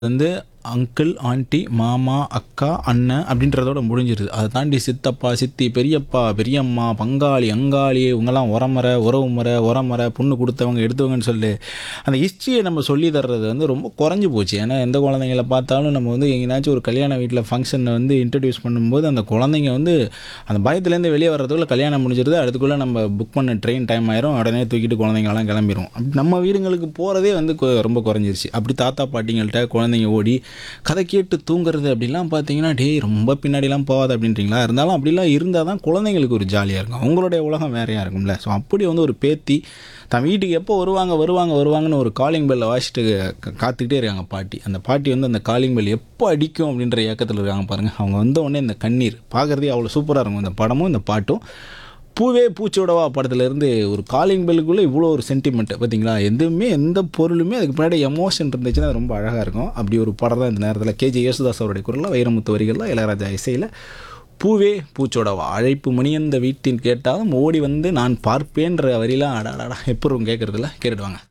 வந்து uncle aunty மாமா அக்கா அண்ணன் அப்படின்றதோட முடிஞ்சிருது அதை தாண்டி சித்தப்பா சித்தி பெரியப்பா பெரியம்மா பங்காளி அங்காளி இவங்கெல்லாம் உரமுறை உறவு முறை உரமுறை பொண்ணு கொடுத்தவங்க எடுத்தவங்கன்னு சொல்லி அந்த ஹிஸ்ட்ரியை நம்ம சொல்லி தர்றது வந்து ரொம்ப குறைஞ்சி போச்சு ஏன்னா எந்த குழந்தைங்கள பார்த்தாலும் நம்ம வந்து எங்கேனாச்சும் ஒரு கல்யாண வீட்டில் ஃபங்க்ஷனை வந்து இன்ட்ரடியூஸ் பண்ணும்போது அந்த குழந்தைங்க வந்து அந்த பயத்துலேருந்து வெளியே வர்றதுக்குள்ள கல்யாணம் முடிஞ்சிருது அதுக்குள்ளே நம்ம புக் பண்ண ட்ரெயின் டைம் ஆயிரும் உடனே தூக்கிட்டு குழந்தைங்கலாம் கிளம்பிடும் அப்படி நம்ம வீடுங்களுக்கு போகிறதே வந்து கொ- ரொம்ப குறைஞ்சிருச்சு அப்படி தாத்தா பாட்டிங்கள்ட்ட குழந்தைங்க ஓடி கதை கேட்டு தூங்குறது அப்படிலாம் பார்த்தீங்கன்னா டேய் ரொம்ப பின்னாடிலாம் போகாது அப்படின்றீங்களா இருந்தாலும் அப்படிலாம் இருந்தால் தான் குழந்தைங்களுக்கு ஒரு ஜாலியாக இருக்கும் அவங்களுடைய உலகம் வேறையாக இருக்கும்ல ஸோ அப்படி வந்து ஒரு பேத்தி தன் வீட்டுக்கு எப்போ வருவாங்க வருவாங்க வருவாங்கன்னு ஒரு காலிங் பெல்லை வாசிட்டு க- காத்துக்கிட்டே இருக்காங்க பாட்டி அந்த பாட்டி வந்து அந்த காலிங் பெல் எப்போ அடிக்கும் அப்படின்ற இயக்கத்தில் இருக்காங்க பாருங்கள் அவங்க வந்த உடனே இந்த கண்ணீர் பார்க்குறதே அவ்வளோ சூப்பராக இருக்கும் இந்த படமும் இந்த பாட்டும் பூவே பூச்சோடவா படத்துலேருந்து ஒரு காலிங் பெல்லுக்குள்ளே இவ்வளோ ஒரு சென்டிமெண்ட் பார்த்தீங்களா எதுவுமே எந்த பொருளுமே அதுக்கு பின்னாடி எமோஷன் இருந்துச்சுன்னா அது ரொம்ப அழகாக இருக்கும் அப்படி ஒரு படம் தான் இந்த நேரத்தில் கேஜி யேசுதாஸ் அவருடைய குரலில் வைரமுத்து வரிகளில் இளையராஜா இசையில் பூவே பூச்சோடவா அழைப்பு மணியந்த வீட்டின் கேட்டாலும் ஓடி வந்து நான் பார்ப்பேன்ற வரிலாம் அடாடா எப்போ கேட்குறதில்ல கேட்டுடுவாங்க